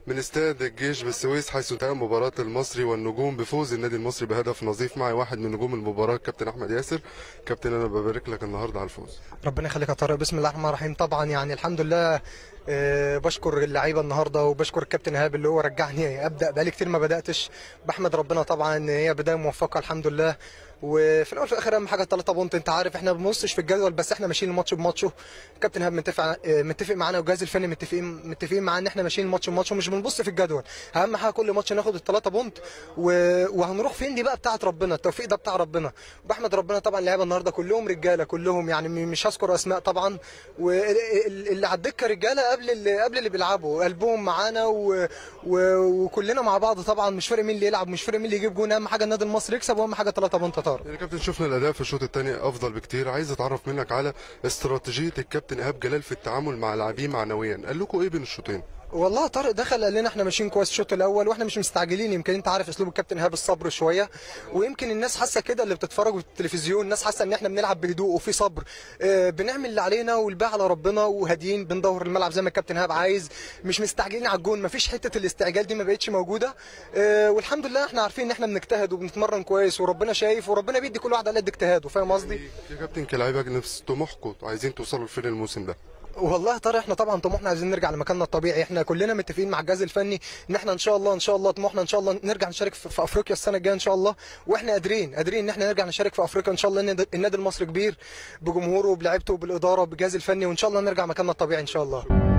من استاد الجيش بالسويس حيث انتهى مباراة المصري والنجوم بفوز النادي المصري بهدف نظيف معي واحد من نجوم المباراة كابتن أحمد ياسر كابتن أنا ببارك لك النهاردة على الفوز ربنا يخليك يا طارق بسم الله الرحمن الرحيم طبعا يعني الحمد لله آه، بشكر اللعيبه النهارده وبشكر الكابتن ايهاب اللي هو رجعني ابدا بقالي كتير ما بداتش بحمد ربنا طبعا ان هي بدايه موفقه الحمد لله وفي الاول وفي الاخر اهم حاجه الثلاثه بونت انت عارف احنا ما بنبصش في الجدول بس احنا ماشيين الماتش بماتشه الكابتن ايهاب متفق آه، متفق معانا والجهاز الفني متفقين متفقين معاه ان احنا ماشيين الماتش بماتشه مش بنبص في الجدول اهم حاجه كل ماتش ناخد الثلاثه بونت و... وهنروح فين دي بقى بتاعه ربنا التوفيق ده بتاع ربنا وبحمد ربنا طبعا اللعيبه النهارده كلهم رجاله كلهم يعني م- مش هذكر اسماء طبعا واللي على الدكه رجاله قبل اللي قبل اللي بيلعبوا قلبهم معانا و... و... وكلنا مع بعض طبعا مش فارق مين اللي يلعب مش فارق مين اللي يجيب جون اهم حاجه النادي المصري يكسب واهم حاجه ثلاثه بونت طار يعني كابتن شفنا الأداء في الشوط الثاني أفضل بكتير عايز أتعرف منك على استراتيجية الكابتن إيهاب جلال في التعامل مع لاعبيه معنويا قال لكم إيه بين الشوطين؟ والله طارق دخل قال لنا احنا ماشيين كويس الشوط الاول واحنا مش مستعجلين يمكن انت عارف اسلوب الكابتن ايهاب الصبر شويه ويمكن الناس حاسه كده اللي بتتفرج في التلفزيون الناس حاسه ان احنا بنلعب بهدوء وفي صبر اه بنعمل اللي علينا والباقي على ربنا وهاديين بندور الملعب زي ما الكابتن ايهاب عايز مش مستعجلين على الجون مفيش حته الاستعجال دي ما بقتش موجوده اه والحمد لله احنا عارفين ان احنا بنجتهد وبنتمرن كويس وربنا شايف وربنا بيدي كل واحد على قد اجتهاده فاهم قصدي؟ يا كابتن كلاعيبة نفس طموحكم عايزين توصلوا لفين الموسم ده؟ والله يا طارق احنا طبعا طموحنا عايزين نرجع لمكاننا الطبيعي احنا كلنا متفقين مع الجهاز الفني ان احنا ان شاء الله ان شاء الله طموحنا ان شاء الله نرجع نشارك في في افريقيا السنه الجايه ان شاء الله واحنا قادرين قادرين ان احنا نرجع نشارك في افريقيا ان شاء الله النادي النادي المصري كبير بجمهوره بلعيبته بالاداره بالجهاز الفني وان شاء الله نرجع مكاننا الطبيعي ان شاء الله